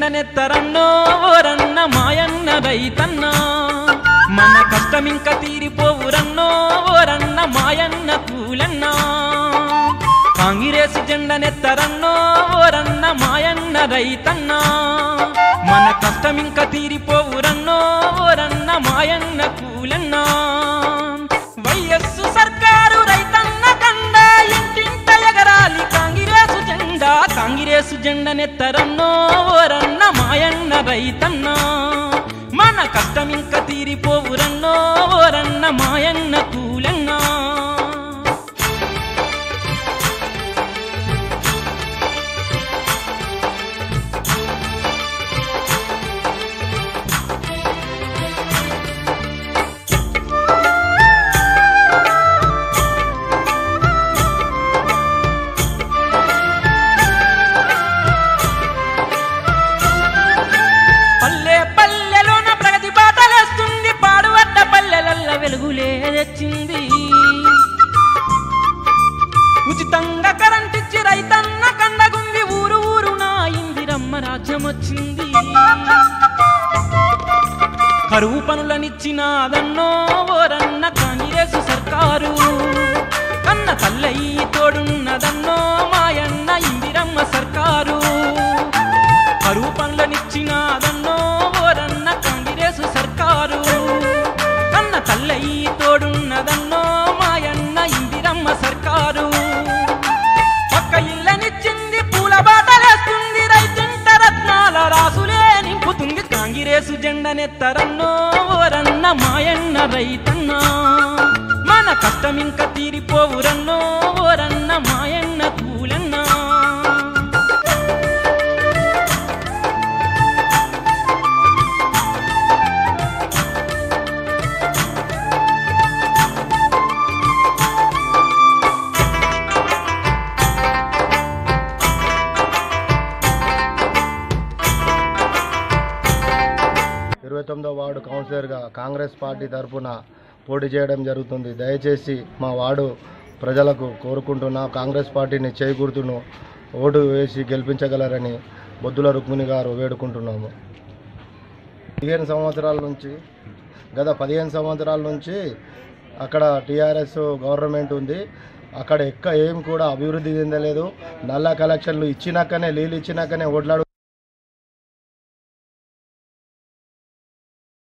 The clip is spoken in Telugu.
జెండనెత్తరన్నో ఓరన్న మాయన్న రైతన్నా మన కష్టమింక తీరిపోవురన్నో ఓరన్న మాయన్న పూలన్నా కాంగిరేసు జెండనెత్తరన్నో ఓరన్న మాయన్న రైతన్నా మన కష్టమింక తీరిపోవురన్నో ఓరన్న మాయన్న పూలన్నా వైఎస్సు సర్కారు రైతన్న కండ ఇంటింట ఎగరాలి కాంగిరేసు జెండా కాంగిరేసు జెండనెత్తరన్నో ఓరన్న మాయన్న రైతన్నా మన కష్టమింక తీరిపోవురన్నో ఓరన్న మాయన్న కూలన్నా పల్లె పల్లెలోన ప్రగతి బాటలేస్తుంది పాడువడ్డ పల్లెలల్ల వెలుగులే తెచ్చింది ఉచితంగా కరెంటిచ్చి రైతన్న కండగుంది ఊరు ఊరు నా ఇందిరమ్మ రాజ్యం వచ్చింది కరువు పనులనిచ్చినాదన్నో ఓరన్న కాంగ్రెసు సర్కారు కన్న తల్లయి తోడున్నదన్నో మాయన్న ఇందిరమ్మ సర్కారు కరువు పనులనిచ్చినాదన్నో ఓరన్న కాంగ్రెసు సర్కారు కన్న తల్లయి తోడున్నదన్నో మాయన్న ఇందిరమ్మ సర్కారు పక్క ఇళ్ళనిచ్చింది పూల బాటలేస్తుంది రైతుంట రత్నాల రాసులే నింపుతుంది కాంగిరేసు జెండనెత్తరన్నో ఓరన్న మాయన్న రైతన్నా మన కష్టమింక తీరిపోవురన్నో ఓరన్న మాయన్న కూలన్నా ఇరవై తొమ్మిదో వార్డు కౌన్సిలర్గా కాంగ్రెస్ పార్టీ తరఫున పోటీ చేయడం జరుగుతుంది దయచేసి మా వార్డు ప్రజలకు కోరుకుంటున్నా కాంగ్రెస్ పార్టీని చేకూరుతును ఓటు వేసి గెలిపించగలరని బొద్దుల రుక్మిణి గారు వేడుకుంటున్నాము పదిహేను సంవత్సరాల నుంచి గత పదిహేను సంవత్సరాల నుంచి అక్కడ టీఆర్ఎస్ గవర్నమెంట్ ఉంది అక్కడ ఎక్క ఏం కూడా అభివృద్ధి చెందలేదు నల్ల కలెక్షన్లు ఇచ్చినాకనే నీళ్ళు ఇచ్చినాకనే ఓట్లాడు